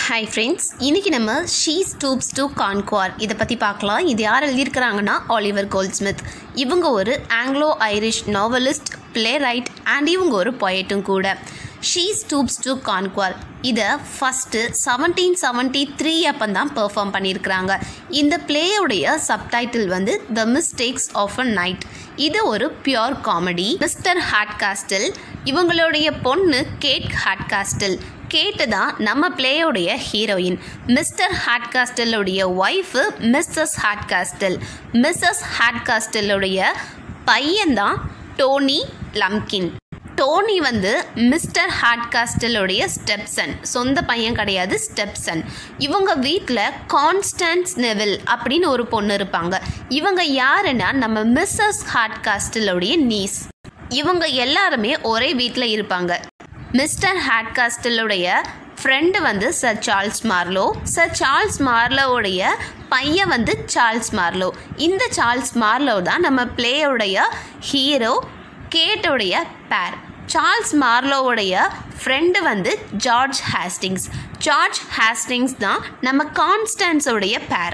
hi friends இன்றைக்கி நம்ம she stoops to கான்குவார் இதை பற்றி பார்க்கலாம் இது யார் எழுதியிருக்கிறாங்கன்னா ஆலிவர் கோல்ட்ஸ்மித் இவங்க ஒரு Anglo Irish novelist playwright and இவங்க ஒரு பொயட்டும் கூட ஷீ ஸ்டூப்ஸ் டு கான்குவார் இதை ஃபஸ்ட்டு செவன்டீன் செவன்ட்டி த்ரீ அப்போ தான் பெர்ஃபார்ம் பண்ணியிருக்கிறாங்க இந்த பிளேயோடைய சப்டைட்டில் வந்து the mistakes of a night இது ஒரு பியோர் காமெடி மிஸ்டர் ஹாட்காஸ்டில் இவங்களுடைய பொண்ணு கேட் ஹாட்காஸ்டில் கேட்டு தான் நம்ம பிளேயோடைய ஹீரோயின் மிஸ்டர் ஹாட்காஸ்டலுடைய ஒய்ஃபு மிஸ்ஸஸ் ஹாட்காஸ்டல் மிஸ்ஸஸ் ஹாட்காஸ்டலுடைய பையன்தான் டோனி லம்கின் டோனி வந்து மிஸ்டர் ஹாட்காஸ்டலுடைய ஸ்டெப்சன் சொந்த பையன் கிடையாது ஸ்டெப்சன் இவங்க வீட்டில் கான்ஸ்டன்ஸ் நெவில் அப்படின்னு ஒரு பொண்ணு இருப்பாங்க இவங்க யாருன்னா நம்ம மிஸ்ஸஸ் ஹாட்காஸ்டலுடைய நீஸ் இவங்க எல்லாருமே ஒரே வீட்டில் இருப்பாங்க மிஸ்டர் ஹாட்காஸ்டலுடைய ஃப்ரெண்டு வந்து Sir Charles Marlow Sir Charles மார்லோவுடைய பையன் வந்து சார்ல்ஸ் மார்லோ இந்த சார்ல்ஸ் மார்லோ தான் நம்ம பிளேயோடைய ஹீரோ கேட்டோடைய பேர் சார்ல்ஸ் மார்லோவுடைய ஃப்ரெண்டு வந்து ஜார்ஜ் ஹேஸ்டிங்ஸ் ஜார்ஜ் ஹேஸ்டிங்ஸ் தான் நம்ம கான்ஸ்டன்ஸோடைய பேர்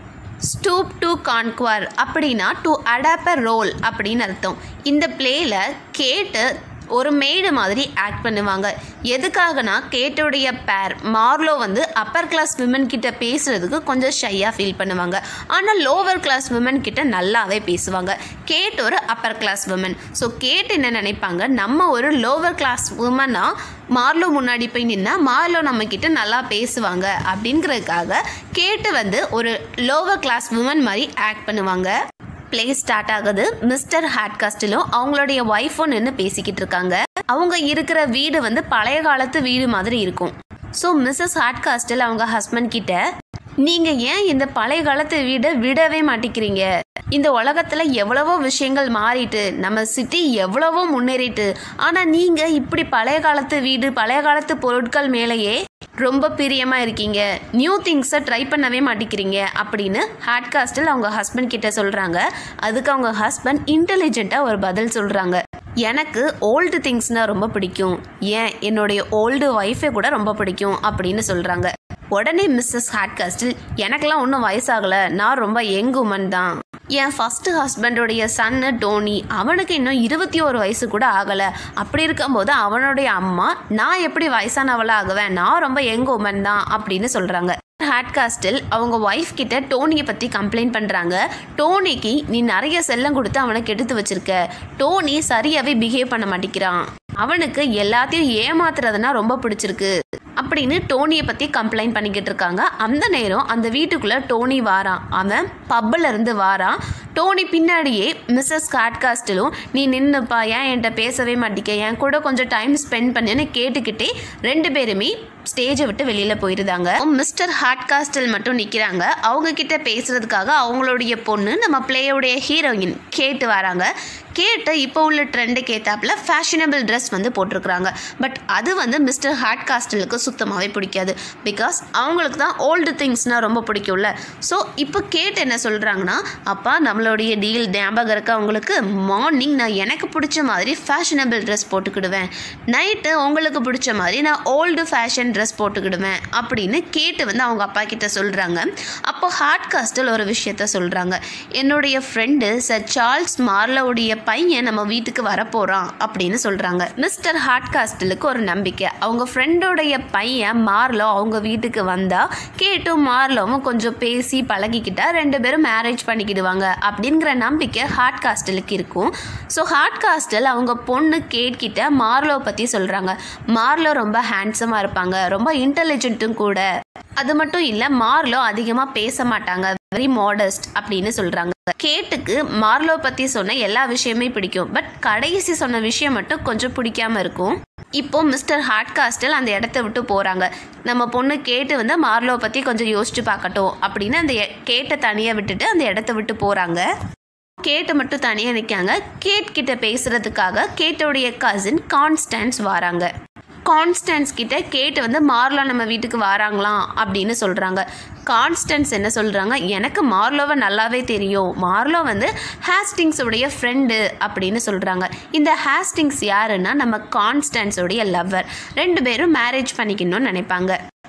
ஸ்டூப் டு கான்குவர் அப்படின்னா டு அடாப் அ ரோல் அப்படின்னு அர்த்தம் இந்த பிளேயில் கேட்டு ஒரு மேடு மாதிரி ஆக்ட் பண்ணுவாங்க எதுக்காகனா கேட்டோடைய பேர் மார்லோ வந்து அப்பர் கிளாஸ் விமன் கிட்ட பேசுறதுக்கு கொஞ்சம் ஷையாக ஃபீல் பண்ணுவாங்க ஆனால் லோவர் கிளாஸ் விமன் கிட்ட நல்லாவே பேசுவாங்க கேட் ஒரு upper class women so Kate என்ன நினைப்பாங்க நம்ம ஒரு லோவர் கிளாஸ் உமனா மார்லோ முன்னாடி போய் நின்னா மார்லோ நம்ம கிட்ட நல்லா பேசுவாங்க அப்படிங்கிறதுக்காக கேட்டு வந்து ஒரு லோவர் கிளாஸ் விமன் மாதிரி ஆக்ட் பண்ணுவாங்க ப்ளே ஸ்டார்ட் ஆகுது மிஸ்டர் ஹாட்காஸ்டிலும் அவங்களுடைய ஒய்ஃபும் நின்று பேசிக்கிட்டு இருக்காங்க அவங்க இருக்கிற வீடு வந்து பழைய காலத்து வீடு மாதிரி இருக்கும் ஸோ மிஸ்ஸஸ் ஹாட்காஸ்டில் அவங்க ஹஸ்பண்ட் கிட்ட நீங்க ஏன் இந்த பழைய காலத்து வீடை விடவே மாட்டேங்கிறீங்க இந்த உலகத்துல எவ்வளவோ விஷயங்கள் மாறிட்டு நம்ம சிட்டி எவ்வளவோ முன்னேறிட்டு ஆனா நீங்க இப்படி பழைய காலத்து வீடு பழைய காலத்து பொருட்கள் மேலேயே ரொம்ப பிரியமா இருக்கீங்க நியூ திங்ஸை ட்ரை பண்ணவே மாட்டேங்கிறீங்க அப்படின்னு ஹாட்காஸ்டில் அவங்க ஹஸ்பண்ட் கிட்ட சொல்றாங்க அதுக்கு அவங்க ஹஸ்பண்ட் இன்டெலிஜென்ட்டாக ஒரு பதில் சொல்றாங்க எனக்கு ஓல்டு திங்ஸ்னால் ரொம்ப பிடிக்கும் ஏன் என்னுடைய ஓல்டு ஒய்ஃபை கூட ரொம்ப பிடிக்கும் அப்படின்னு சொல்கிறாங்க உடனே மிஸ்ஸஸ் ஹாட்காஸ்டில் எனக்கெல்லாம் ஒன்றும் வயசாகலை நான் ரொம்ப யங் உமன் தான் என் ஃபஸ்ட்டு ஹஸ்பண்டோடைய சன்னு டோனி அவனுக்கு இன்னும் இருபத்தி ஒரு வயசு கூட ஆகலை அப்படி இருக்கும்போது அவனுடைய அம்மா நான் எப்படி வயசானவளாக ஆகுவேன் நான் ரொம்ப யங் உமன் தான் அப்படின்னு சொல்கிறாங்க ஹாட்காஸ்டில் அவங்க ஒய்ஃப் கிட்ட டோனியை பற்றி கம்ப்ளைண்ட் பண்ணுறாங்க டோனிக்கு நீ நிறைய செல்லம் கொடுத்து அவனை கெடுத்து வச்சிருக்க டோனி சரியாகவே பிஹேவ் பண்ண மாட்டேங்கிறான் அவனுக்கு எல்லாத்தையும் ஏமாத்துறதுனா ரொம்ப பிடிச்சிருக்கு அப்படின்னு டோனியை பற்றி கம்ப்ளைண்ட் பண்ணிக்கிட்டு இருக்காங்க அந்த நேரம் அந்த வீட்டுக்குள்ளே டோனி வாரான் அவன் பப்பில் இருந்து வாரான் டோனி பின்னாடியே மிஸ்ஸஸ் ஹாட்காஸ்டிலும் நீ நின்னுப்பா ஏன் என்கிட்ட பேசவே மாட்டேங்க என் கூட கொஞ்சம் டைம் ஸ்பெண்ட் பண்ணுன்னு கேட்டுக்கிட்டே ரெண்டு பேருமே ஸ்டேஜை விட்டு வெளியில் போயிருந்தாங்க மிஸ்டர் ஹாட்காஸ்டில் மட்டும் நிற்கிறாங்க அவங்க கிட்ட பேசுறதுக்காக அவங்களுடைய பொண்ணு நம்ம பிளேயோடைய ஹீரோயின் கேட்டு வராங்க கேட்டு இப்போ உள்ள ட்ரெண்டுக்கு ஏத்தாப்புல ஃபேஷனபிள் ட்ரெஸ் வந்து போட்டிருக்கிறாங்க பட் அது வந்து மிஸ்டர் ஹாட்காஸ்டலுக்கு சுத்தமாகவே பிடிக்காது பிகாஸ் அவங்களுக்கு தான் ஓல்டு திங்ஸ்னால் ரொம்ப பிடிக்கும்ல ஸோ இப்போ கேட்டு என்ன சொல்கிறாங்கன்னா அப்பா நம்மளுடைய டீல் ஞாபகம் இருக்க அவங்களுக்கு மார்னிங் நான் எனக்கு பிடிச்ச மாதிரி ஃபேஷனபிள் ட்ரெஸ் போட்டுக்கிடுவேன் நைட்டு உங்களுக்கு பிடிச்ச மாதிரி நான் ஓல்டு ஃபேஷன் ட்ரெஸ் போட்டுக்கிடுவேன் அப்படின்னு கேட்டு வந்து அவங்க அப்பா கிட்ட சொல்கிறாங்க அப்போ ஹாட்காஸ்டில் ஒரு விஷயத்த சொல்கிறாங்க என்னுடைய ஃப்ரெண்டு சர் சார்ல்ஸ் மார்லோடைய பையன் நம்ம வீட்டுக்கு வரப்போகிறான் அப்படின்னு சொல்கிறாங்க மிஸ்டர் ஹாட்காஸ்டலுக்கு ஒரு நம்பிக்கை அவங்க ஃப்ரெண்டோடைய பையன் மார்லோ அவங்க வீட்டுக்கு வந்தால் கேட்டும் மார்லோவும் கொஞ்சம் பேசி பழகிக்கிட்டா ரெண்டு பேரும் மேரேஜ் பண்ணிக்கிடுவாங்க அப்படிங்கிற நம்பிக்கை ஹாட்காஸ்டலுக்கு இருக்கும் ஸோ ஹாட்காஸ்டல் அவங்க பொண்ணு கேட்கிட்ட மார்லோ பற்றி சொல்கிறாங்க மார்லோ ரொம்ப ஹேண்ட்ஸமாக இருப்பாங்க ரொம்ப இன்டெலிஜென்ட்டும் கூட அது மட்டும் இல்லை மார்லோ அதிகமாக பேச மாட்டாங்க வெரி மாடஸ்ட் அப்படின்னு சொல்கிறாங்க கேட்டுக்கு மார்லோ பற்றி சொன்ன எல்லா விஷயமே பிடிக்கும் பட் கடைசி சொன்ன விஷயம் மட்டும் கொஞ்சம் பிடிக்காம இருக்கும் இப்போ மிஸ்டர் ஹாட்காஸ்டல் அந்த இடத்த விட்டு போகிறாங்க நம்ம பொண்ணு கேட்டு வந்து மார்லோ பற்றி கொஞ்சம் யோசிச்சு பார்க்கட்டும் அப்படின்னு அந்த எ- கேட்டை தனியாக விட்டுட்டு அந்த இடத்த விட்டு போகிறாங்க கேட்டு மட்டும் தனியாக நிற்காங்க கேட் கிட்ட பேசுறதுக்காக கேட்டோடைய கசின் கான்ஸ்டன்ஸ் வராங்க கான்ஸ்டன்ஸ் கிட்ட கேட்டு வந்து மார்லோ நம்ம வீட்டுக்கு வராங்களாம் அப்படின்னு சொல்கிறாங்க கான்ஸ்டன்ஸ் என்ன சொல்கிறாங்க எனக்கு மார்லோவை நல்லாவே தெரியும் மார்லோ வந்து ஹேஸ்டிங்ஸோடைய ஃப்ரெண்டு அப்படின்னு சொல்கிறாங்க இந்த ஹேஸ்டிங்ஸ் யாருன்னா நம்ம கான்ஸ்டன்ஸோடைய லவ்வர் ரெண்டு பேரும் மேரேஜ் பண்ணிக்கணும்னு நினைப்பாங்க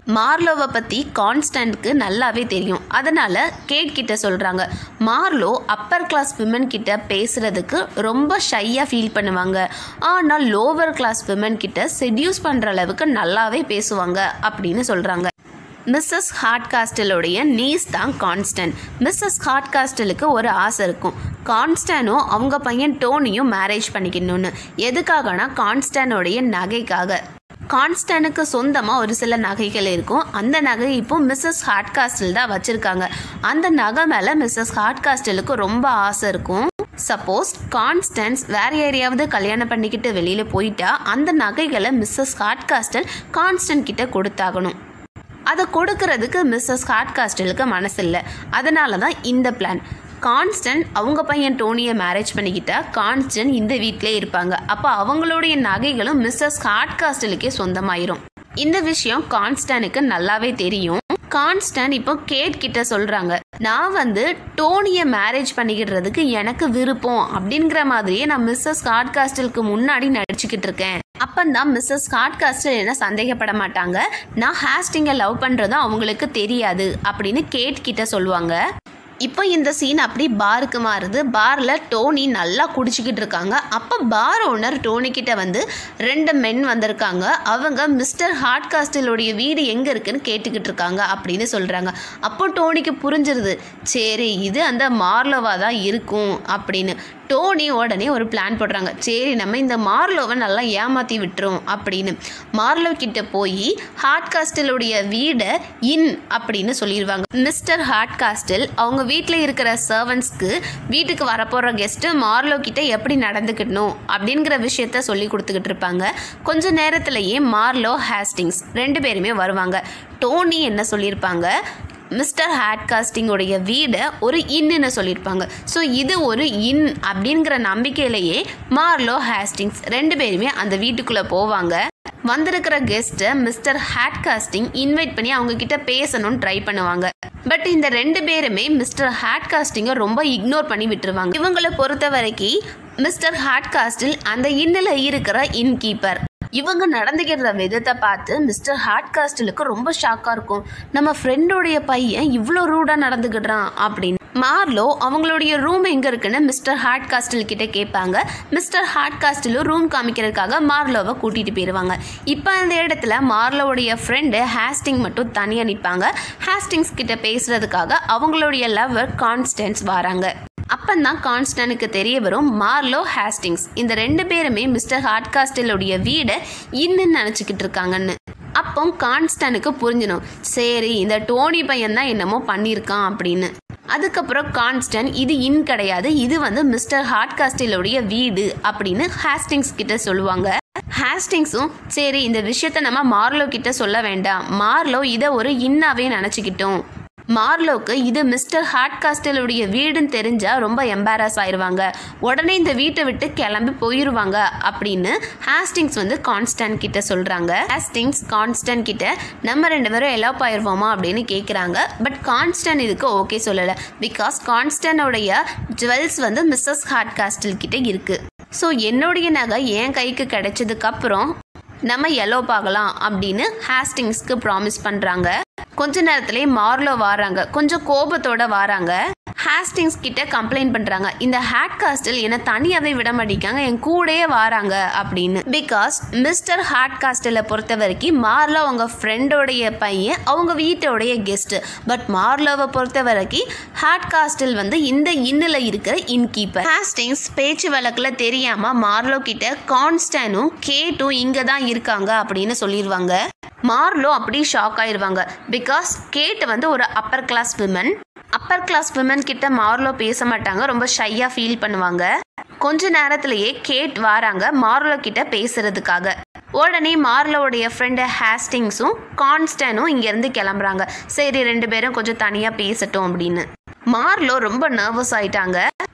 மார்லோவை பற்றி கான்ஸ்டன்ட்க்கு நல்லாவே தெரியும் அதனால் கேட் கிட்ட சொல்கிறாங்க மார்லோ அப்பர் கிளாஸ் விமன் கிட்ட பேசுகிறதுக்கு ரொம்ப ஷையாக ஃபீல் பண்ணுவாங்க ஆனால் லோவர் கிளாஸ் விமன் கிட்ட செட்யூஸ் பண்ணுற அளவுக்கு நல்லாவே பேசுவாங்க அப்படின்னு சொல்கிறாங்க மிஸ்ஸஸ் ஹார்ட்காஸ்டலுடைய நீஸ் தான் கான்ஸ்டன்ட் மிஸ்ஸஸ் ஹார்ட்காஸ்டலுக்கு ஒரு ஆசை இருக்கும் கான்ஸ்டனும் அவங்க பையன் டோனியும் மேரேஜ் பண்ணிக்கணும்னு எதுக்காகனா கான்ஸ்டனுடைய நகைக்காக கான்ஸ்டனுக்கு சொந்தமாக ஒரு சில நகைகள் இருக்கும் அந்த நகை இப்போ மிஸ்ஸஸ் ஹார்ட்காஸ்டில் தான் வச்சுருக்காங்க அந்த நகை மேலே மிஸ்ஸஸ் ஹார்ட்காஸ்டலுக்கு ரொம்ப ஆசை இருக்கும் சப்போஸ் கான்ஸ்டன்ஸ் வேற யாரையாவது கல்யாணம் பண்ணிக்கிட்டு வெளியில் போயிட்டா அந்த நகைகளை மிஸ்ஸஸ் ஹார்ட்காஸ்டல் கான்ஸ்டன்ட் கிட்ட கொடுத்தாகணும் அதை கொடுக்கறதுக்கு மிஸ்ஸஸ் ஹார்ட்காஸ்டலுக்கு மனசு இல்லை அதனால தான் இந்த பிளான் கான்ஸ்டன்ட் அவங்க பையன் டோனியை மேரேஜ் பண்ணிக்கிட்டா கான்ஸ்டன்ட் இந்த வீட்டிலே இருப்பாங்க அப்போ அவங்களுடைய நகைகளும் மிஸ்ஸஸ் ஹார்ட்காஸ்டலுக்கே சொந்தமாயிரும் இந்த விஷயம் கான்ஸ்டனுக்கு நல்லாவே தெரியும் கான்ஸ்டன் இப்போ கேட் கிட்ட சொல்றாங்க நான் வந்து டோனியை மேரேஜ் பண்ணிக்கிடுறதுக்கு எனக்கு விருப்பம் அப்படிங்கிற மாதிரியே நான் மிஸ்ஸஸ் ஹார்ட்காஸ்டலுக்கு முன்னாடி நடிச்சுக்கிட்டு இருக்கேன் அப்பந்தான் மிஸ்ஸஸ் ஹார்ட்காஸ்டல் என்ன சந்தேகப்பட மாட்டாங்க நான் ஹாஸ்டிங்கை லவ் பண்ணுறதும் அவங்களுக்கு தெரியாது அப்படின்னு கேட் கிட்ட சொல்லுவாங்க இப்போ இந்த சீன் அப்படி பாருக்கு மாறுது பாரில் டோனி நல்லா குடிச்சிக்கிட்டு இருக்காங்க அப்போ பார் ஓனர் டோனி கிட்ட வந்து ரெண்டு மென் வந்திருக்காங்க அவங்க மிஸ்டர் ஹார்ட்காஸ்டலுடைய வீடு எங்கே இருக்குன்னு கேட்டுக்கிட்டு இருக்காங்க அப்படின்னு சொல்கிறாங்க அப்போ டோனிக்கு புரிஞ்சிருது சரி இது அந்த மார்லோவா தான் இருக்கும் அப்படின்னு டோனி உடனே ஒரு பிளான் போடுறாங்க சரி நம்ம இந்த மார்லோவை நல்லா ஏமாற்றி விட்டுரும் அப்படின்னு மார்லோ கிட்ட போய் ஹார்ட்காஸ்டலுடைய வீடை இன் அப்படின்னு சொல்லிடுவாங்க மிஸ்டர் ஹார்ட்காஸ்டல் அவங்க வீட்டில் இருக்கிற சர்வன்ஸ்க்கு வீட்டுக்கு வரப்போகிற கெஸ்ட்டு மார்லோ கிட்ட எப்படி நடந்துக்கணும் அப்படிங்கிற விஷயத்த சொல்லி கொடுத்துக்கிட்டு இருப்பாங்க கொஞ்ச நேரத்திலேயே மார்லோ ஹேஸ்டிங்ஸ் ரெண்டு பேருமே வருவாங்க டோனி என்ன சொல்லியிருப்பாங்க மிஸ்டர் ஹேட்காஸ்டிங்கோடைய வீடை ஒரு இன்னுன்னு சொல்லியிருப்பாங்க ஸோ இது ஒரு இன் அப்படிங்கிற நம்பிக்கையிலேயே மார்லோ ஹேஸ்டிங்ஸ் ரெண்டு பேருமே அந்த வீட்டுக்குள்ளே போவாங்க வந்திருக்கிற கெஸ்ட்டை மிஸ்டர் ஹேட்காஸ்டிங் இன்வைட் பண்ணி அவங்க கிட்ட பேசணும்னு ட்ரை பண்ணுவாங்க பட் இந்த ரெண்டு பேருமே மிஸ்டர் ஹேட்காஸ்டிங்கை ரொம்ப இக்னோர் பண்ணி விட்டுருவாங்க இவங்களை பொறுத்த வரைக்கும் மிஸ்டர் ஹேட்காஸ்டில் அந்த இன்னில் இருக்கிற இன்கீப்பர் இவங்க நடந்துக்கிற விதத்தை பார்த்து மிஸ்டர் ஹார்ட்காஸ்டலுக்கு ரொம்ப ஷாக்காக இருக்கும் நம்ம ஃப்ரெண்டோடைய பையன் இவ்வளோ ரூடாக நடந்துக்கிடுறான் அப்படின்னு மார்லோ அவங்களுடைய ரூம் எங்கே இருக்குன்னு மிஸ்டர் ஹார்ட் காஸ்டில் கிட்ட கேட்பாங்க மிஸ்டர் ஹார்ட் காஸ்டிலும் ரூம் காமிக்கிறதுக்காக மார்லோவை கூட்டிகிட்டு போயிடுவாங்க இப்போ அந்த இடத்துல மார்லோவுடைய ஃப்ரெண்டு ஹேஸ்டிங் மட்டும் தனியாக நிற்பாங்க ஹேஸ்டிங்ஸ் கிட்ட பேசுறதுக்காக அவங்களுடைய லவ்வர் கான்ஸ்டன்ஸ் வராங்க அப்பந்தான் கான்ஸ்டனுக்கு தெரிய வரும் மார்லோ ஹேஸ்டிங்ஸ் இந்த ரெண்டு பேருமே மிஸ்டர் ஹார்ட்காஸ்டலுடைய வீடை இன்னும் நினச்சிக்கிட்டு இருக்காங்கன்னு அப்போ கான்ஸ்டனுக்கு புரிஞ்சிடும் சரி இந்த டோனி பையன் தான் என்னமோ பண்ணியிருக்கான் அப்படின்னு அதுக்கப்புறம் கான்ஸ்டன் இது இன் கிடையாது இது வந்து மிஸ்டர் ஹார்ட்காஸ்டிலுடைய வீடு அப்படின்னு ஹேஸ்டிங்ஸ் கிட்ட சொல்லுவாங்க ஹேஸ்டிங்ஸும் சரி இந்த விஷயத்த நம்ம மார்லோ கிட்ட சொல்ல வேண்டாம் மார்லோ இதை ஒரு இன்னாவே நினச்சிக்கிட்டோம் மார்லோக்கு இது மிஸ்டர் ஹார்ட்காஸ்டலுடைய வீடுன்னு தெரிஞ்சா ரொம்ப எம்பாரஸ் ஆயிடுவாங்க உடனே இந்த வீட்டை விட்டு கிளம்பி போயிடுவாங்க அப்படின்னு ஹாஸ்டிங்ஸ் வந்து கான்ஸ்டன்ட் கிட்ட சொல்றாங்க ஹாஸ்டிங்ஸ் கான்ஸ்டன்ட் கிட்ட நம்ம ரெண்டு பேரும் எலோப் ஆயிடுவோமா அப்படின்னு கேட்குறாங்க பட் கான்ஸ்டன்ட் இதுக்கு ஓகே சொல்லலை பிகாஸ் கான்ஸ்டன்டோடைய ஜுவல்ஸ் வந்து மிஸ்ஸஸ் ஹார்ட்காஸ்டல் கிட்ட இருக்கு ஸோ என்னுடைய நகை என் கைக்கு கிடைச்சதுக்கு அப்புறம் நம்ம எலோப் ஆகலாம் அப்படின்னு ஹாஸ்டிங்ஸ்க்கு ப்ராமிஸ் பண்ணுறாங்க கொஞ்ச நேரத்திலே மார்லோ வராங்க கொஞ்சம் கோபத்தோட வராங்க ஹாஸ்டிங்ஸ் கிட்ட கம்ப்ளைண்ட் பண்றாங்க இந்த ஹேட் காஸ்டில் என்ன தனியாவே விட மாட்டேங்காங்க என் கூடயே வராங்க அப்படின்னு பிகாஸ் மிஸ்டர் ஹேட் காஸ்டில பொறுத்த வரைக்கும் மார்லோ அவங்க ஃப்ரெண்டோடைய பையன் அவங்க வீட்டோடைய கெஸ்ட் பட் மார்லோவை பொறுத்த வரைக்கும் ஹேட் காஸ்டில் வந்து இந்த இன்னில் இருக்கிற இன்கீப்பர் ஹாஸ்டிங்ஸ் பேச்சு வழக்கில் தெரியாம மார்லோ கிட்ட கான்ஸ்டனும் கேட்டும் இங்கே தான் இருக்காங்க அப்படின்னு சொல்லிடுவாங்க மார்லோ அப்படி ஷாக் ஆயிருவாங்க பிகாஸ் கேட் வந்து ஒரு upper class women upper class women கிட்ட மார்லோ பேச மாட்டாங்க ரொம்ப ஷையாக ஃபீல் பண்ணுவாங்க கொஞ்ச நேரத்திலேயே கேட் வராங்க மார்லோ கிட்ட பேசுறதுக்காக உடனே மார்லோடைய ஃப்ரெண்டு ஹேஸ்டிங்ஸும் கான்ஸ்டனும் இங்கேருந்து கிளம்புறாங்க சரி ரெண்டு பேரும் கொஞ்சம் தனியாக பேசட்டும் அப்படின்னு மார்லோ ரொம்ப நர்வஸ் ஆயிட்டாங்க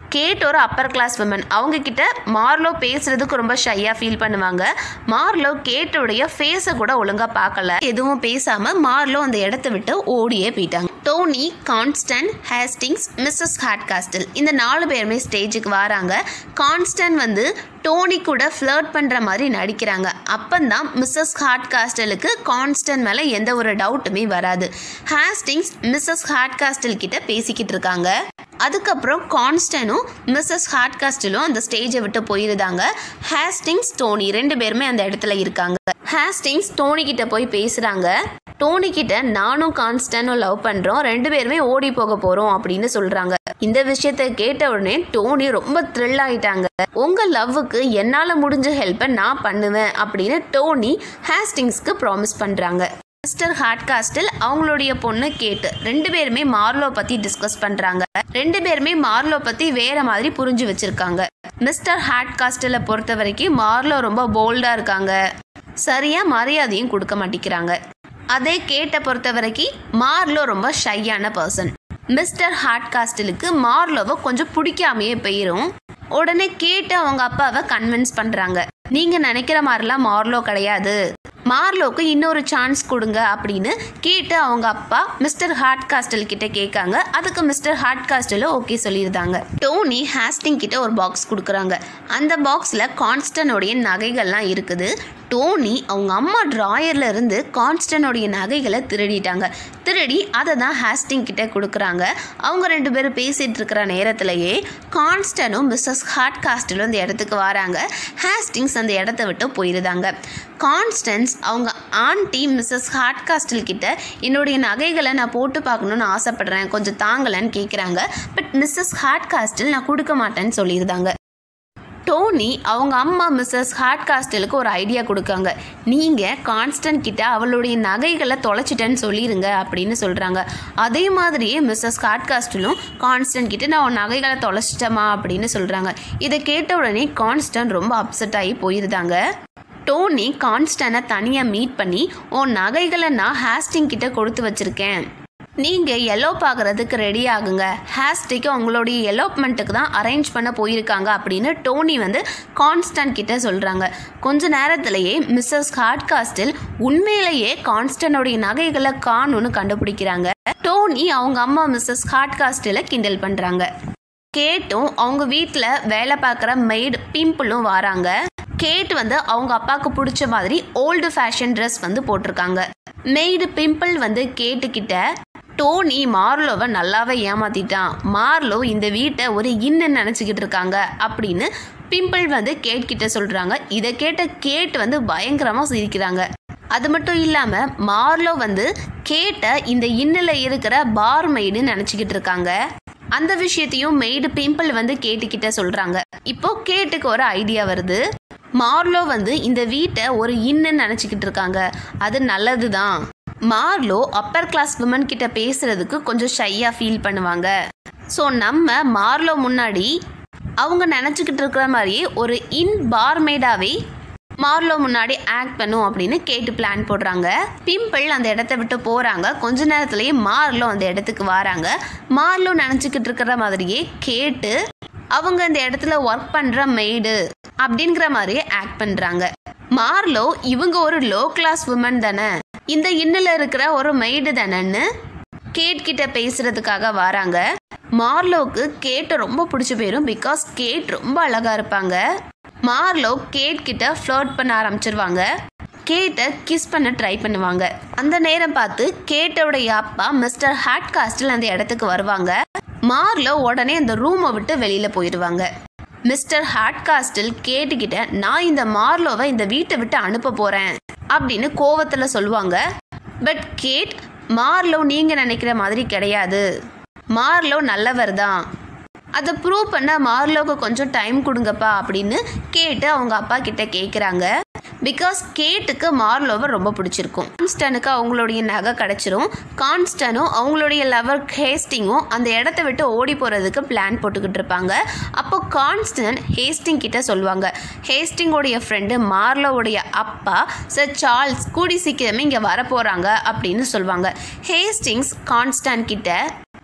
கேட் ஒரு அப்பர் கிளாஸ் விமன் அவங்க கிட்ட மார்லோ பேசுறதுக்கு ரொம்ப ஷையாக ஃபீல் பண்ணுவாங்க மார்லோ கேட்டோடைய ஃபேஸை கூட ஒழுங்காக பார்க்கல எதுவும் பேசாம மார்லோ அந்த இடத்த விட்டு ஓடியே போயிட்டாங்க Tony Constance Hastings Mrs Hardcastle இந்த நாலு பேருமே ஸ்டேஜுக்கு வராங்க கான்ஸ்டன்ட் வந்து டோனி கூட ஃப்ளர்ட் பண்ணுற மாதிரி நடிக்கிறாங்க அப்பந்தான் மிஸ்ஸஸ் ஹாட்காஸ்டலுக்கு கான்ஸ்டன்ட் மேலே எந்த ஒரு டவுட்டுமே வராது ஹேஸ்டிங்ஸ் மிஸ்ஸஸ் ஹாட்காஸ்டல் கிட்ட பேசிக்கிட்டு இருக்காங்க அதுக்கப்புறம் கான்ஸ்டனும் மிஸ்ஸஸ் ஹாட்காஸ்டலும் அந்த ஸ்டேஜை விட்டு போயிருந்தாங்க ஹேஸ்டிங்ஸ் டோனி ரெண்டு பேருமே அந்த இடத்துல இருக்காங்க ஹேஸ்டிங்ஸ் டோனி கிட்ட போய் பேசுறாங்க டோனி கிட்ட நானும் கான்ஸ்டனும் லவ் பண்றோம் ரெண்டு பேருமே ஓடி போக போறோம் அப்படின்னு சொல்றாங்க இந்த விஷயத்த கேட்ட உடனே டோனி ரொம்ப த்ரில் ஆயிட்டாங்க உங்க லவ்வுக்கு என்னால முடிஞ்ச ஹெல்ப்பை நான் பண்ணுவேன் அப்படின்னு டோனி ஹேஸ்டிங்ஸ்க்கு ப்ராமிஸ் பண்றாங்க மிஸ்டர் ஹாட்காஸ்டில் அவங்களுடைய பொண்ணு கேட்டு ரெண்டு பேருமே மார்லோ பத்தி டிஸ்கஸ் பண்றாங்க ரெண்டு பேருமே மார்லோ பத்தி வேற மாதிரி புரிஞ்சு வச்சிருக்காங்க மிஸ்டர் ஹாட்காஸ்டில பொறுத்த வரைக்கும் மார்லோ ரொம்ப போல்டா இருக்காங்க சரியா மரியாதையும் கொடுக்க மாட்டேங்கிறாங்க அதே கேட்ட பொறுத்த வரைக்கும் மார்லோ ரொம்ப ஷையான பர்சன் மிஸ்டர் ஹாட்காஸ்டிலுக்கு மார்லோவை கொஞ்சம் பிடிக்காமையே போயிரும் உடனே கேட்டு அவங்க அப்பாவை கன்வின்ஸ் பண்றாங்க நீங்க நினைக்கிற மாதிரிலாம் மார்லோ கிடையாது மார்லோக்கு இன்னொரு சான்ஸ் கொடுங்க அப்படின்னு கேட்டு அவங்க அப்பா மிஸ்டர் ஹார்ட் காஸ்டல் கிட்ட கேட்காங்க அதுக்கு மிஸ்டர் ஹார்ட் காஸ்டல் ஓகே சொல்லியிருந்தாங்க டோனி ஹாஸ்டிங் கிட்ட ஒரு பாக்ஸ் கொடுக்குறாங்க அந்த பாக்ஸில் கான்ஸ்டனுடைய நகைகள்லாம் இருக்குது டோனி அவங்க அம்மா ட்ராயர்ல இருந்து கான்ஸ்டனுடைய நகைகளை திருடிட்டாங்க திருடி அதை தான் ஹாஸ்டிங் கிட்ட கொடுக்குறாங்க அவங்க ரெண்டு பேரும் பேசிட்டு இருக்கிற நேரத்திலேயே கான்ஸ்டனும் மிஸ்ஸஸ் ஹார்ட் காஸ்டலும் அந்த இடத்துக்கு வராங்க ஹாஸ்டிங்ஸ் அந்த இடத்த விட்டு போயிருந்தாங்க கான்ஸ்டன்ஸ் அவங்க ஆன்டி மிஸ்ஸஸ் ஹார்ட் காஸ்டல் கிட்ட என்னுடைய நகைகளை நான் போட்டு பார்க்கணுன்னு ஆசைப்படுறேன் கொஞ்சம் தாங்கலன்னு கேட்குறாங்க பட் மிஸ்ஸஸ் ஹார்ட் காஸ்டல் நான் கொடுக்க மாட்டேன்னு சொல்லியிருந்தாங்க டோனி அவங்க அம்மா மிஸ்ஸஸ் ஹார்ட் காஸ்டலுக்கு ஒரு ஐடியா கொடுக்காங்க நீங்கள் கான்ஸ்டன்ட் கிட்ட அவளுடைய நகைகளை தொலைச்சிட்டேன்னு சொல்லிடுங்க அப்படின்னு சொல்கிறாங்க அதே மாதிரியே மிஸ்ஸஸ் ஹார்ட் காஸ்டலும் கான்ஸ்டன்ட் கிட்ட நான் உன் நகைகளை தொலைச்சிட்டமா அப்படின்னு சொல்கிறாங்க இதை கேட்ட உடனே கான்ஸ்டன்ட் ரொம்ப அப்செட் ஆகி போயிருந்தாங்க டோனி கான்ஸ்டனை தனியாக மீட் பண்ணி உன் நகைகளை நான் ஹாஸ்டிங் கிட்ட கொடுத்து வச்சிருக்கேன் நீங்கள் எல்லோ பார்க்குறதுக்கு ரெடி ஆகுங்க ஹேஸ்டிக்கு உங்களுடைய எலோப்மெண்ட்டுக்கு தான் அரேஞ்ச் பண்ண போயிருக்காங்க அப்படின்னு டோனி வந்து கான்ஸ்டன்ட் கிட்ட சொல்கிறாங்க கொஞ்ச நேரத்திலேயே மிஸ்ஸஸ் ஹார்ட்காஸ்டில் உண்மையிலேயே கான்ஸ்டன்டோடைய நகைகளை காணும்னு கண்டுபிடிக்கிறாங்க டோனி அவங்க அம்மா மிஸ்ஸஸ் ஹார்ட்காஸ்டில் கிண்டல் பண்ணுறாங்க கேட்டும் அவங்க வீட்டில் வேலை பார்க்குற மெய்டு பிம்பிளும் வராங்க கேட் வந்து அவங்க அப்பாவுக்கு பிடிச்ச மாதிரி ஓல்டு ஃபேஷன் ட்ரெஸ் வந்து போட்டிருக்காங்க மெய்டு பிம்பிள் வந்து கேட்டுக்கிட்ட டோனி மார்லோவை நல்லாவே ஏமாத்திட்டான் மார்லோ இந்த வீட்டை ஒரு இன்னு நினச்சிக்கிட்டு இருக்காங்க அப்படின்னு பிம்பிள் வந்து கேட் கிட்ட சொல்கிறாங்க இதை கேட்ட கேட் வந்து பயங்கரமாக சிரிக்கிறாங்க அது மட்டும் இல்லாமல் மார்லோ வந்து கேட்ட இந்த இன்னில் இருக்கிற பார் மெய்டுன்னு நினச்சிக்கிட்டு இருக்காங்க அந்த விஷயத்தையும் மெய்டு பிம்பிள் வந்து கேட்டுக்கிட்ட சொல்கிறாங்க இப்போ கேட்டுக்கு ஒரு ஐடியா வருது மார்லோ வந்து இந்த வீட்டை ஒரு இன்னு நினச்சிக்கிட்டு இருக்காங்க அது நல்லது தான் மார்லோ அப்பர் கிளாஸ் விமன் கிட்ட பேசுறதுக்கு கொஞ்சம் ஷையாக ஃபீல் பண்ணுவாங்க ஸோ நம்ம மார்லோ முன்னாடி அவங்க நினச்சிக்கிட்டு இருக்கிற மாதிரியே ஒரு இன் பார்மேடாவே மார்லோ முன்னாடி ஆக்ட் பண்ணும் அப்படின்னு கேட்டு பிளான் போடுறாங்க பிம்பிள் அந்த இடத்த விட்டு போகிறாங்க கொஞ்ச நேரத்துலேயே மார்லோ அந்த இடத்துக்கு வராங்க மார்லோ நினச்சிக்கிட்டு இருக்கிற மாதிரியே கேட்டு அவங்க அந்த இடத்துல ஒர்க் பண்ணுற மெய்டு அப்படிங்கிற மாதிரியே ஆக்ட் பண்ணுறாங்க மார்லோ இவங்க ஒரு லோ கிளாஸ் உமன் தானே இந்த இன்னில் இருக்கிற ஒரு மெய்டு தானேன்னு கேட் கிட்ட பேசுறதுக்காக வராங்க மார்லோக்கு கேட்டை ரொம்ப பிடிச்சி போயிடும் பிகாஸ் கேட் ரொம்ப அழகா இருப்பாங்க மார்லோ கேட் கிட்ட ஃப்ளர்ட் பண்ண ஆரம்பிச்சிருவாங்க கேட்டை கிஸ் பண்ண ட்ரை பண்ணுவாங்க அந்த நேரம் பார்த்து கேட்டோடைய அப்பா மிஸ்டர் ஹாட் காஸ்டில் அந்த இடத்துக்கு வருவாங்க மார்லோ உடனே அந்த ரூமை விட்டு வெளியில போயிடுவாங்க மிஸ்டர் ஹாட் காஸ்டில் கேட்டுக்கிட்ட நான் இந்த மார்லோவை இந்த வீட்டை விட்டு அனுப்ப போறேன் அப்படின்னு கோவத்துல சொல்லுவாங்க பட் கேட் மார்லோ நீங்க நினைக்கிற மாதிரி கிடையாது மார்லோ நல்லவர் தான் அதை ப்ரூவ் பண்ண மார்லோக்கு கொஞ்சம் டைம் கொடுங்கப்பா அப்படின்னு கேட்டு அவங்க அப்பா கிட்ட கேட்குறாங்க பிகாஸ் கேட்டுக்கு மார்லோவை ரொம்ப பிடிச்சிருக்கும் கான்ஸ்டனுக்கு அவங்களுடைய நகை கிடச்சிரும் கான்ஸ்டனும் அவங்களுடைய லவர் ஹேஸ்டிங்கும் அந்த இடத்த விட்டு ஓடி போகிறதுக்கு பிளான் போட்டுக்கிட்டு இருப்பாங்க அப்போ கான்ஸ்டன் ஹேஸ்டிங் கிட்ட சொல்லுவாங்க ஹேஸ்டிங்கோடைய ஃப்ரெண்டு மார்லோவுடைய அப்பா சர் சார்ல்ஸ் கூடி சீக்கிரமே இங்கே வரப்போகிறாங்க அப்படின்னு சொல்லுவாங்க ஹேஸ்டிங்ஸ் கான்ஸ்டன் கிட்ட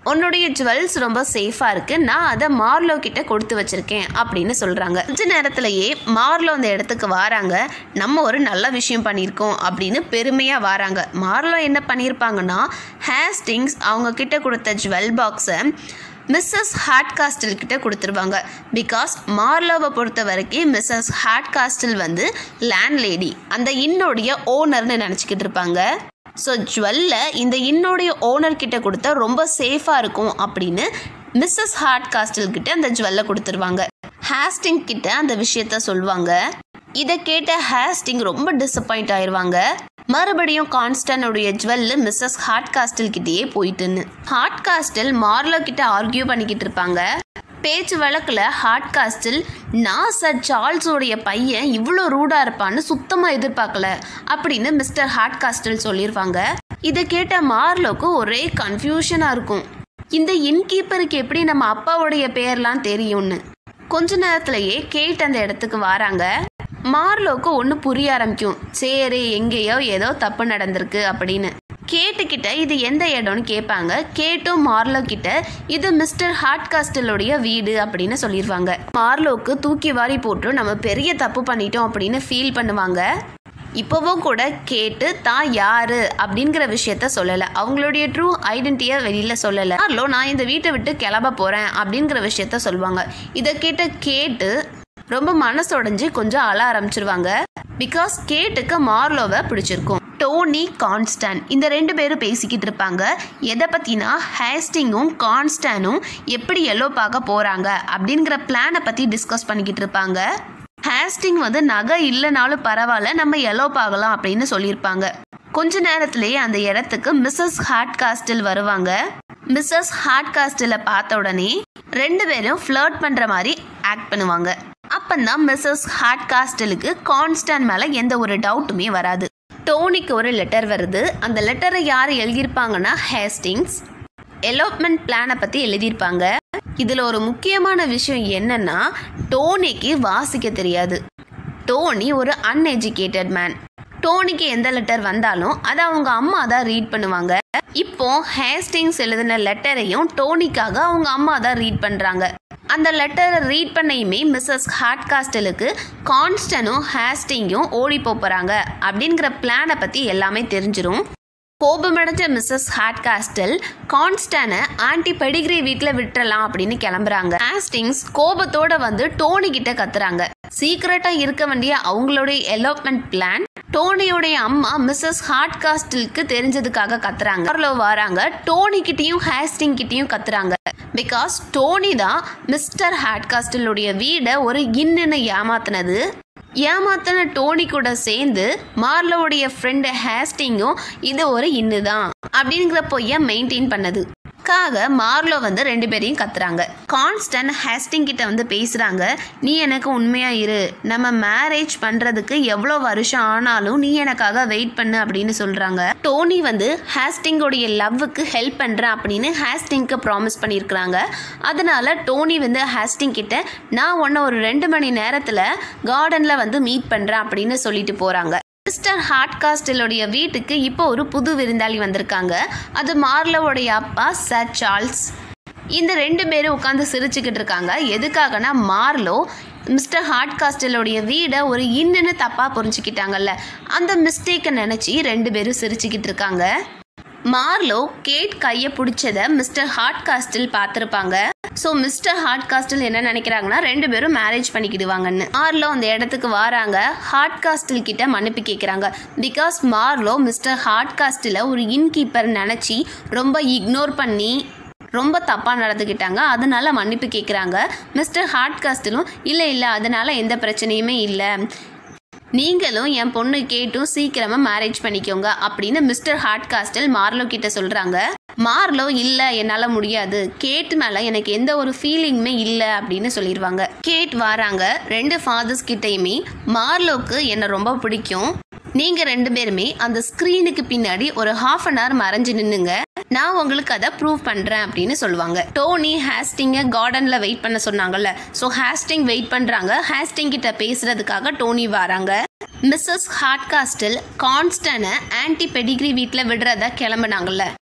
உன்னுடைய ஜுவல்ஸ் ரொம்ப சேஃபாக இருக்கு நான் அதை மார்லோ கிட்ட கொடுத்து வச்சிருக்கேன் அப்படின்னு சொல்றாங்க கொஞ்ச நேரத்திலேயே மார்லோ அந்த இடத்துக்கு வராங்க நம்ம ஒரு நல்ல விஷயம் பண்ணியிருக்கோம் அப்படின்னு பெருமையாக வராங்க மார்லோ என்ன பண்ணியிருப்பாங்கன்னா ஹேஸ்டிங்ஸ் அவங்க கிட்ட கொடுத்த ஜுவல் பாக்ஸை மிஸ்ஸஸ் ஹாட் காஸ்டில் கிட்ட கொடுத்துருவாங்க பிகாஸ் மார்லோவை பொறுத்த வரைக்கும் மிஸ்ஸஸ் ஹாட் காஸ்டில் வந்து லேண்ட் லேடி அந்த இன்னோடைய ஓனர்னு நினச்சிக்கிட்டு இருப்பாங்க ஸோ ஜுவல்ல இந்த இன்னோடைய ஓனர் கிட்ட கொடுத்தா ரொம்ப சேஃபாக இருக்கும் அப்படின்னு மிஸ்ஸஸ் ஹார்ட் காஸ்டில் கிட்ட அந்த ஜுவல்லை கொடுத்துருவாங்க ஹேஸ்டிங் கிட்ட அந்த விஷயத்த சொல்லுவாங்க இதை கேட்ட ஹேஸ்டிங் ரொம்ப டிசப்பாயிண்ட் ஆயிடுவாங்க மறுபடியும் கான்ஸ்டனுடைய ஜுவல் மிஸ்ஸஸ் ஹார்ட் காஸ்டில் கிட்டேயே போயிட்டுன்னு ஹார்ட் காஸ்டில் மார்லோ கிட்ட ஆர்கியூ பண்ணிக்கிட்டு இருப்பாங்க பேச்சு வழக்கில் ஹார்ட் காஸ்டில் நான் சார் சார்ல்ஸோடைய பையன் இவ்வளோ ரூடாக இருப்பான்னு சுத்தமாக எதிர்பார்க்கல அப்படின்னு மிஸ்டர் ஹார்ட் காஸ்டில் சொல்லியிருப்பாங்க இதை கேட்ட மார்லோக்கு ஒரே கன்ஃபியூஷனாக இருக்கும் இந்த இன்கீப்பருக்கு எப்படி நம்ம அப்பாவுடைய பேர்லாம் தெரியும்னு கொஞ்ச நேரத்திலேயே கேட் அந்த இடத்துக்கு வராங்க மார்லோக்கு ஒன்று புரிய ஆரம்பிக்கும் சரி எங்கேயோ ஏதோ தப்பு நடந்திருக்கு அப்படின்னு கேட்டுக்கிட்ட இது எந்த இடம்னு கேட்பாங்க கேட்டும் மார்லோ கிட்ட இது மிஸ்டர் ஹார்ட் காஸ்டலுடைய வீடு அப்படின்னு சொல்லிடுவாங்க மார்லோக்கு தூக்கி வாரி போட்டு நம்ம பெரிய தப்பு பண்ணிட்டோம் அப்படின்னு ஃபீல் பண்ணுவாங்க இப்போவும் கூட கேட்டு தான் யாரு அப்படிங்கிற விஷயத்த சொல்லலை அவங்களுடைய ட்ரூ ஐடென்டிட்டியை வெளியில் சொல்லலை மார்லோ நான் இந்த வீட்டை விட்டு கிளம்ப போகிறேன் அப்படிங்கிற விஷயத்த சொல்லுவாங்க இதை கேட்ட கேட்டு ரொம்ப மனசுடைஞ்சு கொஞ்சம் அழ ஆரம்பிச்சிருவாங்க பிகாஸ் கேட்டுக்கு மார்லோவை பிடிச்சிருக்கும் டோனி கான்ஸ்டான் இந்த ரெண்டு பேரும் பேசிக்கிட்டு இருப்பாங்க எதை பற்றினா ஹேஸ்டிங்கும் கான்ஸ்டானும் எப்படி எல்லோ பார்க்க போகிறாங்க அப்படிங்கிற பிளானை பற்றி டிஸ்கஸ் பண்ணிக்கிட்டு இருப்பாங்க ஹேஸ்டிங் வந்து நகை இல்லைனாலும் பரவாயில்ல நம்ம எல்லோ பார்க்கலாம் அப்படின்னு சொல்லியிருப்பாங்க கொஞ்ச நேரத்திலேயே அந்த இடத்துக்கு மிஸ்ஸஸ் ஹார்ட் காஸ்டில் வருவாங்க மிஸ்ஸஸ் ஹார்ட் காஸ்டில் பார்த்த உடனே ரெண்டு பேரும் ஃப்ளர்ட் பண்ணுற மாதிரி ஆக்ட் பண்ணுவாங்க அப்பந்தான் மிஸ்ஸஸ் ஹார்ட் காஸ்டலுக்கு கான்ஸ்டான் மேலே எந்த ஒரு டவுட்டுமே வராது டோனிக்கு ஒரு லெட்டர் வருது அந்த லெட்டரை யார் எழுதியிருப்பாங்கன்னா ஹேஸ்டிங்ஸ் எலோப்மெண்ட் பிளானை பற்றி எழுதியிருப்பாங்க இதில் ஒரு முக்கியமான விஷயம் என்னன்னா டோனிக்கு வாசிக்க தெரியாது டோனி ஒரு அன்எஜுகேட்டட் மேன் டோனிக்கு எந்த லெட்டர் வந்தாலும் அதை அவங்க அம்மா தான் ரீட் பண்ணுவாங்க இப்போ ஹேஸ்டிங்ஸ் எழுதின லெட்டரையும் டோனிக்காக அவங்க அம்மா தான் ரீட் பண்ணுறாங்க அந்த லெட்டரை ரீட் பண்ணையுமே மிஸ்ஸஸ் ஹார்ட் காஸ்டலுக்கு கான்ஸ்டனும் ஹேஸ்டிங்கும் ஓடி போகிறாங்க அப்படிங்கிற பிளானை பற்றி எல்லாமே தெரிஞ்சிரும் கோபமடைஞ்ச மிஸ்ஸஸ் ஹாட் காஸ்டல் கான்ஸ்டானை ஆன்டி பெடிகிரி வீட்டில் விட்டுறலாம் அப்படின்னு கிளம்புறாங்க ஹாஸ்டிங்ஸ் கோபத்தோட வந்து டோனி கிட்ட கத்துறாங்க சீக்கிரட்டா இருக்க வேண்டிய அவங்களுடைய எலோப்மெண்ட் பிளான் டோனியோடைய அம்மா மிஸ்ஸஸ் ஹார்ட் காஸ்டலுக்கு தெரிஞ்சதுக்காக கத்துறாங்க கார்லோ வராங்க டோனி கிட்டயும் ஹேஸ்டிங் கிட்டயும் கத்துறாங்க பிகாஸ் டோனி தான் மிஸ்டர் ஹாட் காஸ்டலுடைய வீடை ஒரு இன்னுன்னு ஏமாத்தினது ஏமாத்தின டோனி கூட சேர்ந்து மார்லோவுடைய ஃப்ரெண்டு ஹேஸ்டிங்கும் இது ஒரு இன்னு தான் அப்படிங்கிற பொய்ய மெயின்டைன் பண்ணது காக மார்லோ வந்து ரெண்டு பேரையும் கத்துறாங்க கான்ஸ்டன் ஹேஸ்டிங் கிட்ட வந்து பேசுறாங்க நீ எனக்கு உண்மையா இரு நம்ம மேரேஜ் பண்றதுக்கு எவ்வளோ வருஷம் ஆனாலும் நீ எனக்காக வெயிட் பண்ணு அப்படின்னு சொல்றாங்க டோனி வந்து ஹேஸ்டிங்கோடைய லவ்வுக்கு ஹெல்ப் பண்றேன் அப்படின்னு ஹேஸ்டிங்க்கு ப்ராமிஸ் பண்ணியிருக்கிறாங்க அதனால டோனி வந்து ஹேஸ்டிங் கிட்ட நான் உன்னை ஒரு ரெண்டு மணி நேரத்துல கார்டன்ல வந்து மீட் பண்றேன் அப்படின்னு சொல்லிட்டு போறாங்க மிஸ்டர் ஹார்ட் காஸ்டலுடைய வீட்டுக்கு இப்போ ஒரு புது விருந்தாளி வந்திருக்காங்க அது மார்லோவுடைய அப்பா சர் சார்ல்ஸ் இந்த ரெண்டு பேரும் உட்காந்து சிரிச்சுக்கிட்டு இருக்காங்க எதுக்காகனா மார்லோ மிஸ்டர் ஹார்ட் காஸ்டலுடைய வீடை ஒரு இன்னுன்னு தப்பாக புரிஞ்சுக்கிட்டாங்கல்ல அந்த மிஸ்டேக்கை நினச்சி ரெண்டு பேரும் சிரிச்சுக்கிட்டு இருக்காங்க மார்லோ கேட் கையை பிடிச்சத மிஸ்டர் ஹார்ட் காஸ்டில் பார்த்துருப்பாங்க ஸோ மிஸ்டர் ஹார்ட் காஸ்டில் என்ன நினைக்கிறாங்கன்னா ரெண்டு பேரும் மேரேஜ் பண்ணிக்கிடுவாங்கன்னு மார்லோ அந்த இடத்துக்கு வராங்க ஹார்ட் காஸ்டில் கிட்ட மன்னிப்பு கேட்குறாங்க because Marlow Mr Hardcastle ஒரு இன்கீப்பர் நினச்சி ரொம்ப இக்னோர் பண்ணி ரொம்ப தப்பாக நடந்துக்கிட்டாங்க அதனால மன்னிப்பு கேட்குறாங்க மிஸ்டர் ஹார்ட் காஸ்டிலும் இல்லை இல்லை அதனால எந்த பிரச்சனையுமே இல்லை நீங்களும் என் பொண்ணு கேட்டும் சீக்கிரமா மேரேஜ் பண்ணிக்கோங்க அப்படின்னு மிஸ்டர் ஹார்ட் காஸ்டல் மார்லோ கிட்ட சொல்றாங்க மார்லோ இல்ல என்னால முடியாது கேட் மேல எனக்கு எந்த ஒரு ஃபீலிங்குமே இல்ல அப்படின்னு சொல்லிடுவாங்க கேட் வராங்க ரெண்டு ஃபாதர்ஸ் கிட்டயுமே மார்லோக்கு என்ன ரொம்ப பிடிக்கும் நீங்க ரெண்டு பேருமே அந்த ஸ்கிரீனுக்கு பின்னாடி ஒரு ஹாஃப் அன் ஹவர் மறைஞ்சு நின்னுங்க நான் உங்களுக்கு அதை ப்ரூவ் பண்றேன் அப்படின்னு சொல்லுவாங்க டோனி ஹேஸ்டிங்க கார்டன்ல வெயிட் பண்ண சொன்னாங்கல்ல ஸோ ஹேஸ்டிங் வெயிட் பண்றாங்க ஹேஸ்டிங் கிட்ட பேசுறதுக்காக டோனி வராங்க மிஸ்ஸஸ் ஹார்ட் காஸ்டில் கான்ஸ்டனை ஆன்டி பெடிகிரி வீட்டில் விடுறதா கிளம்புனாங்கல்ல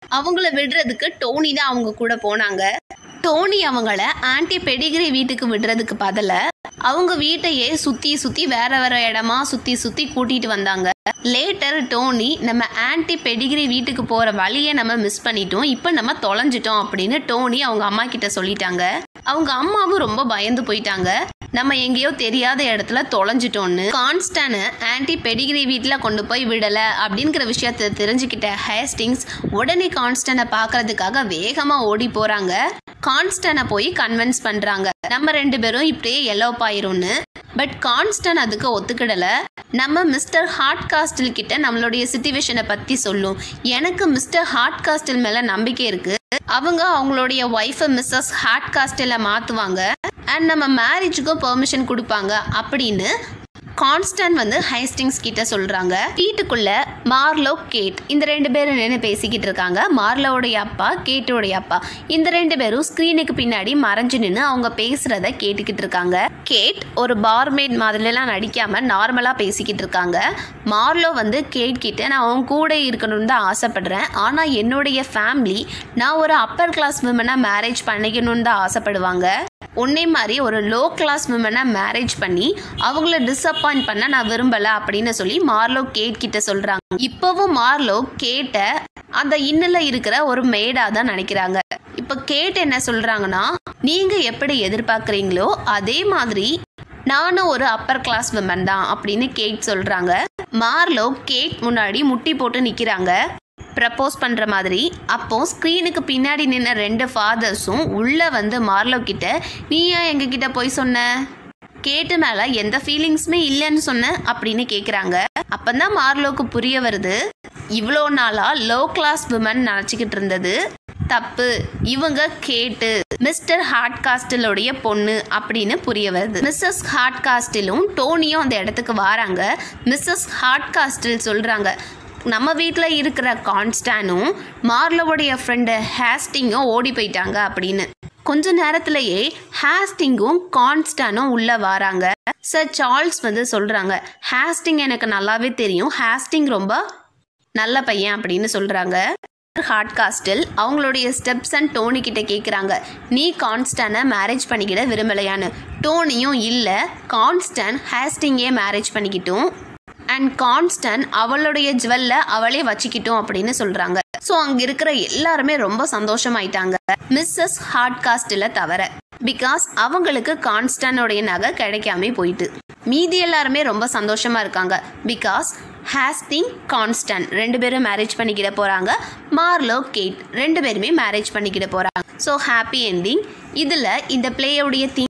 அவங்கள விடுறதுக்கு டோனி தான் அவங்க கூட போனாங்க டோனி அவங்கள ஆன்டி பெடிகிரி வீட்டுக்கு விடுறதுக்கு பதில அவங்க வீட்டையே சுத்தி சுத்தி வேற வேற இடமா சுத்தி சுத்தி கூட்டிட்டு வந்தாங்க லேட்டர் டோனி நம்ம ஆன்டி பெடிகிரி வீட்டுக்கு போற வழியை நம்ம மிஸ் பண்ணிட்டோம் இப்போ நம்ம தொலைஞ்சிட்டோம் அப்படின்னு டோனி அவங்க அம்மா கிட்ட சொல்லிட்டாங்க அவங்க அம்மாவும் ரொம்ப பயந்து போயிட்டாங்க நம்ம எங்கேயோ தெரியாத இடத்துல தொலைஞ்சிட்டோன்னு கான்ஸ்டான ஆன்டி பெடிகிரி வீட்டில் கொண்டு போய் விடலை அப்படிங்கிற விஷயத்த தெரிஞ்சுக்கிட்ட ஹேஸ்டிங்ஸ் உடனே கான்ஸ்டனை பார்க்கறதுக்காக வேகமாக ஓடி போகிறாங்க கான்ஸ்டனை போய் கன்வின்ஸ் பண்ணுறாங்க நம்ம ரெண்டு பேரும் இப்படியே எல்லோப் ஆயிரும்னு பட் கான்ஸ்டன் அதுக்கு ஒத்துக்கிடல நம்ம மிஸ்டர் ஹார்ட் காஸ்டில் கிட்ட நம்மளுடைய சுச்சுவேஷனை பற்றி சொல்லும் எனக்கு மிஸ்டர் ஹார்ட் காஸ்டில் மேலே நம்பிக்கை இருக்கு அவங்க அவங்களுடைய ஒய்ஃபை மிஸ்ஸஸ் ஹார்ட் காஸ்டில் மாற்றுவாங்க அண்ட் நம்ம மேரேஜுக்கும் பெர்மிஷன் கொடுப்பாங்க அப்படின்னு கான்ஸ்டன்ட் வந்து ஹைஸ்டிங்ஸ் கிட்ட சொல்றாங்க வீட்டுக்குள்ள மார்லோ கேட் இந்த ரெண்டு பேரும் நின்று பேசிக்கிட்டு இருக்காங்க மார்லோடைய அப்பா கேட்டோடைய அப்பா இந்த ரெண்டு பேரும் ஸ்க்ரீனுக்கு பின்னாடி மறைஞ்சு நின்று அவங்க பேசுறத கேட்டுக்கிட்டு இருக்காங்க கேட் ஒரு பார்மேட் மாதிரிலாம் நடிக்காம நார்மலா பேசிக்கிட்டு இருக்காங்க மார்லோ வந்து கேட் கிட்ட நான் அவங்க கூட இருக்கணும்னு தான் ஆசைப்படுறேன் ஆனா என்னுடைய ஃபேமிலி நான் ஒரு அப்பர் கிளாஸ் விமனை மேரேஜ் பண்ணிக்கணும்னு தான் ஆசைப்படுவாங்க உன்னை மாதிரி ஒரு லோ கிளாஸ் விமனை மேரேஜ் பண்ணி அவங்கள டிசப்பாயிண்ட் பண்ண நான் விரும்பல அப்படின்னு சொல்லி மார்லோ கேட் கிட்ட சொல்றாங்க இப்பவும் மார்லோ கேட்ட அந்த இன்னில் இருக்கிற ஒரு மேடா தான் நினைக்கிறாங்க இப்ப கேட் என்ன சொல்றாங்கன்னா நீங்க எப்படி எதிர்பார்க்குறீங்களோ அதே மாதிரி நானும் ஒரு அப்பர் கிளாஸ் விமன் தான் அப்படின்னு கேட் சொல்றாங்க மார்லோ கேட் முன்னாடி முட்டி போட்டு நிக்கிறாங்க ப்ரப்போஸ் பண்ணுற மாதிரி அப்போ ஸ்க்ரீனுக்கு பின்னாடி நின்ன ரெண்டு ஃபாதர்ஸும் உள்ளே வந்து மார்லோ கிட்ட நீ ஏன் எங்ககிட்ட போய் சொன்ன கேட்டு மேலே எந்த ஃபீலிங்ஸுமே இல்லைன்னு சொன்ன அப்படின்னு கேட்குறாங்க அப்போ தான் மார்லோக்கு புரிய வருது இவ்வளோ நாளாக லோ கிளாஸ் விமன் நினச்சிக்கிட்டு இருந்தது தப்பு இவங்க கேட்டு மிஸ்டர் ஹார்ட் காஸ்டிலுடைய பொண்ணு அப்படின்னு புரிய வருது மிஸ்ஸஸ் ஹார்ட் காஸ்டிலும் டோனியும் அந்த இடத்துக்கு வராங்க மிஸ்ஸஸ் ஹார்ட் காஸ்டில் சொல்கிறாங்க நம்ம வீட்டில் இருக்கிற கான்ஸ்டானும் மார்லோவுடைய ஃப்ரெண்டு ஹேஸ்டிங்கும் ஓடி போயிட்டாங்க அப்படின்னு கொஞ்ச நேரத்திலேயே ஹேஸ்டிங்கும் கான்ஸ்டானும் உள்ள வராங்க சார் சார்ல்ஸ் வந்து சொல்றாங்க ஹேஸ்டிங் எனக்கு நல்லாவே தெரியும் ஹேஸ்டிங் ரொம்ப நல்ல பையன் அப்படின்னு சொல்றாங்க ஹார்ட் காஸ்டில் அவங்களுடைய ஸ்டெப்ஸ் அண்ட் டோனி கிட்ட கேட்குறாங்க நீ கான்ஸ்டானை மேரேஜ் பண்ணிக்கிட விரும்பலையான்னு டோனியும் இல்லை கான்ஸ்டன் ஹேஸ்டிங்கே மேரேஜ் பண்ணிக்கிட்டும் அண்ட் கான்ஸ்டன் அவளுடைய ஜுவல்ல அவளே வச்சுக்கிட்டோம் அப்படின்னு சொல்றாங்க ஸோ அங்க இருக்கிற எல்லாருமே ரொம்ப சந்தோஷமாயிட்டாங்க மிஸ்ஸஸ் ஹார்ட் காஸ்டில் தவிர பிகாஸ் அவங்களுக்கு கான்ஸ்டனுடைய நகை கிடைக்காம போயிட்டு மீதி எல்லாருமே ரொம்ப சந்தோஷமா இருக்காங்க பிகாஸ் ஹேஸ்டிங் கான்ஸ்டன் ரெண்டு பேரும் மேரேஜ் பண்ணிக்கிட போறாங்க மார்லோ கேட் ரெண்டு பேருமே மேரேஜ் பண்ணிக்கிட போறாங்க ஸோ ஹாப்பி என்டிங் இதில் இந்த பிளேயோடைய தீம்